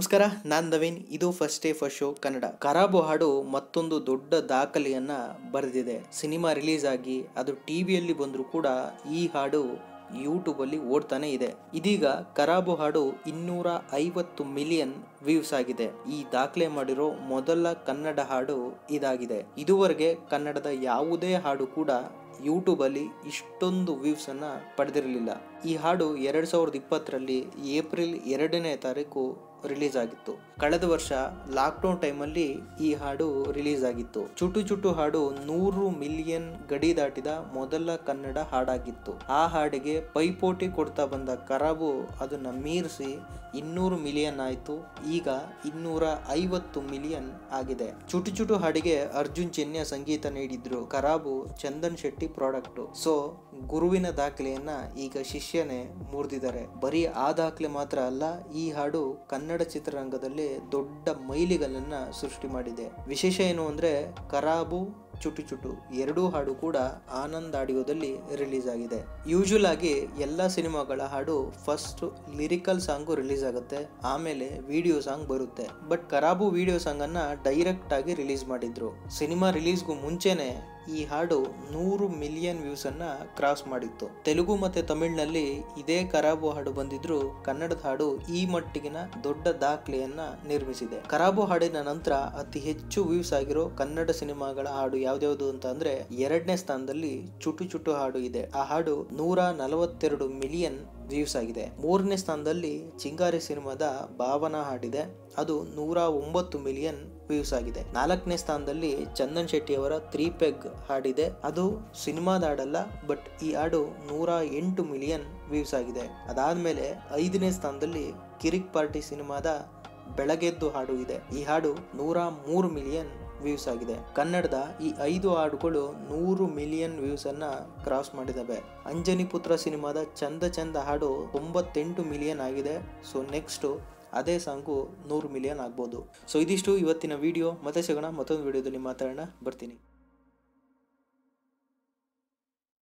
ನಮಸ್ಕಾರ ನಾನ್ ನವೀನ್ ಇದು first day first show Kannada Karabu ಹಾಡು ಮತ್ತೊಂದು ದೊಡ್ಡ ದಾಖಲೆಯನ್ನ ಬರೆದಿದೆ ಸಿನಿಮಾ ರಿಲೀಸ್ ಆಗಿ ಅದು ಟಿವಿಯಲ್ಲಿ ಬಂದರೂ ಕೂಡ ಈ ಹಾಡು ಯೂಟ್ಯೂಬ್ ಅಲ್ಲಿ ಓಡ್ತಾನೆ ಇದೆ ಇದೀಗ ಕರಾಬು ಹಾಡು ಇನ್ನೂರ ಐವತ್ತು ಮಿಲಿಯನ್ ವ್ಯೂಸ್ ಆಗಿದೆ ಈ ದಾಖಲೆ ಮಾಡಿರೋ ಮೊದಲ ಕನ್ನಡ ಹಾಡು ಇದಾಗಿದೆ ಇದುವರೆಗೆ ಕನ್ನಡದ ಯಾವುದೇ ಹಾಡು ಕೂಡ ಯೂಟ್ಯೂಬ್ ಅಲ್ಲಿ ಇಷ್ಟೊಂದು ವ್ಯೂಸ್ ಅನ್ನ ಪಡೆದಿರಲಿಲ್ಲ ಈ ಹಾಡು ಎರಡ್ ಸಾವಿರದ ಇಪ್ಪತ್ತರಲ್ಲಿ ಏಪ್ರಿಲ್ ಎರಡನೇ ತಾರೀಕು ರಿಲೀಸ್ ಆಗಿತ್ತು ಕಳೆದ ವರ್ಷ ಲಾಕ್ಡೌನ್ ಟೈಮಲ್ಲಿ ಈ ಹಾಡು ರಿಲೀಸ್ ಆಗಿತ್ತು ಚುಟು ಚುಟು ಹಾಡು ನೂರು ಮಿಲಿಯನ್ ಗಡಿ ದಾಟಿದ ಮೊದಲ ಕನ್ನಡ ಹಾಡಾಗಿತ್ತು ಆ ಹಾಡಿಗೆ ಪೈಪೋಟಿ ಕೊಡ್ತಾ ಬಂದ ಕರಾಬು ಅದನ್ನ ಮೀರಿಸಿ ಇನ್ನೂರು ಮಿಲಿಯನ್ ಆಯ್ತು ಈಗ ಇನ್ನೂರ ಐವತ್ತು ಮಿಲಿಯನ್ ಆಗಿದೆ ಚುಟು ಚುಟು ಹಾಡಿಗೆ ಅರ್ಜುನ್ ಚೆನ್ಯ ಸಂಗೀತ ನೀಡಿದ್ರು ಕರಾಬು ಚಂದನ್ ಶೆಟ್ಟಿ ಪ್ರಾಡಕ್ಟ್ ಸೊ ಗುರುವಿನ ದಾಖಲೆಯನ್ನ ಈಗ ಶಿಷ್ಯನೇ ಮುರಿದಿದ್ದಾರೆ ಬರೀ ಆ ದಾಖಲೆ ಮಾತ್ರ ಅಲ್ಲ ಈ ಹಾಡು ಕನ್ನಡ ಚಿತ್ರರಂಗದಲ್ಲಿ ದೊಡ್ಡ ಮೈಲಿಗಲ್ಲನ್ನ ಸೃಷ್ಟಿ ಮಾಡಿದೆ ವಿಶೇಷ ಏನು ಅಂದ್ರೆ ಕರಾಬು ಚುಟು ಚುಟು ಎರಡೂ ಹಾಡು ಕೂಡ ಆನಂದ್ ಆಡಿಯೋದಲ್ಲಿ ರಿಲೀಸ್ ಆಗಿದೆ ಯೂಶುವಲ್ ಆಗಿ ಎಲ್ಲ ಸಿನಿಮಾಗಳ ಹಾಡು ಫಸ್ಟ್ ಲಿರಿಕಲ್ ಸಾಂಗು ರಿಲೀಸ್ ಆಗುತ್ತೆ ಆಮೇಲೆ ವಿಡಿಯೋ ಸಾಂಗ್ ಬರುತ್ತೆ ಬಟ್ ಕರಾಬು ವಿಡಿಯೋ ಸಾಂಗ್ ಅನ್ನ ಡೈರೆಕ್ಟ್ ಆಗಿ ರಿಲೀಸ್ ಮಾಡಿದ್ರು ಸಿನಿಮಾ ರಿಲೀಸ್ಗೂ ಮುಂಚೆನೆ ಈ ಹಾಡು ನೂರು ಮಿಲಿಯನ್ ವ್ಯೂಸ್ ಅನ್ನ ಕ್ರಾಸ್ ಮಾಡಿತ್ತು ತೆಲುಗು ಮತ್ತೆ ತಮಿಳಿನಲ್ಲಿ ಇದೇ ಕರಾಬು ಹಾಡು ಬಂದಿದ್ರು ಕನ್ನಡದ ಹಾಡು ಈ ಮಟ್ಟಿಗಿನ ದೊಡ್ಡ ದಾಖಲೆಯನ್ನ ನಿರ್ಮಿಸಿದೆ ಕರಾಬು ಹಾಡಿನ ನಂತರ ಅತಿ ಹೆಚ್ಚು ವ್ಯೂಸ್ ಆಗಿರೋ ಕನ್ನಡ ಸಿನಿಮಾಗಳ ಹಾಡು ಯಾವ್ದ್ಯಾವ್ದು ಅಂತ ಅಂದ್ರೆ ಎರಡನೇ ಸ್ಥಾನದಲ್ಲಿ ಚುಟು ಚುಟು ಹಾಡು ಇದೆ ಆ ಹಾಡು ನೂರ ನಲವತ್ತೆರಡು ಮಿಲಿಯನ್ ವ್ಯೂಸ್ ಆಗಿದೆ ಮೂರನೇ ಸ್ಥಾನದಲ್ಲಿ ಚಿಂಗಾರಿ ಸಿನಿಮಾದ ಭಾವನಾ ಹಾಡಿದೆ ಅದು ನೂರ ಒಂಬತ್ತು ಮಿಲಿಯನ್ ವ್ಯೂಸ್ ಆಗಿದೆ ನಾಲ್ಕನೇ ಸ್ಥಾನದಲ್ಲಿ ಚಂದನ್ ಶೆಟ್ಟಿ ಅವರ ತ್ರೀ ಪೆಗ್ ಹಾಡಿದೆ ಅದು ಸಿನಿಮಾದ ಹಾಡಲ್ಲ ಬಟ್ ಈ ಹಾಡು ನೂರ ಎಂಟು ಮಿಲಿಯನ್ ವ್ಯೂಸ್ ಆಗಿದೆ ಅದಾದ್ಮೇಲೆ ಐದನೇ ಸ್ಥಾನದಲ್ಲಿ ಕಿರಿಕ್ ಪಾರ್ಟಿ ಸಿನಿಮಾದ ಬೆಳಗೆದ್ದು ಹಾಡು ಇದೆ ಈ ಹಾಡು ನೂರ ಮೂರು ಮಿಲಿಯನ್ ವ್ಯೂಸ್ ಆಗಿದೆ ಕನ್ನಡದ ಈ ಐದು ಹಾಡುಗಳು ನೂರು ಮಿಲಿಯನ್ ವ್ಯೂಸ್ ಅನ್ನ ಕ್ರಾಸ್ ಮಾಡಿದವೆ ಅಂಜನಿ ಪುತ್ರ ಸಿನಿಮಾದ ಚಂದ ಚಂದ ಹಾಡು ತೊಂಬತ್ತೆಂಟು ಮಿಲಿಯನ್ ಆಗಿದೆ ಸೊ ನೆಕ್ಸ್ಟ್ ಅದೇ ಸಾಂಗು ನೂರು ಮಿಲಿಯನ್ ಆಗ್ಬೋದು ಸೊ ಇದಿಷ್ಟು ಇವತ್ತಿನ ವಿಡಿಯೋ ಮತ್ತೆ ಸಿಗೋಣ ಮತ್ತೊಂದು ವಿಡಿಯೋದಲ್ಲಿ ಮಾತಾಡೋಣ ಬರ್ತೀನಿ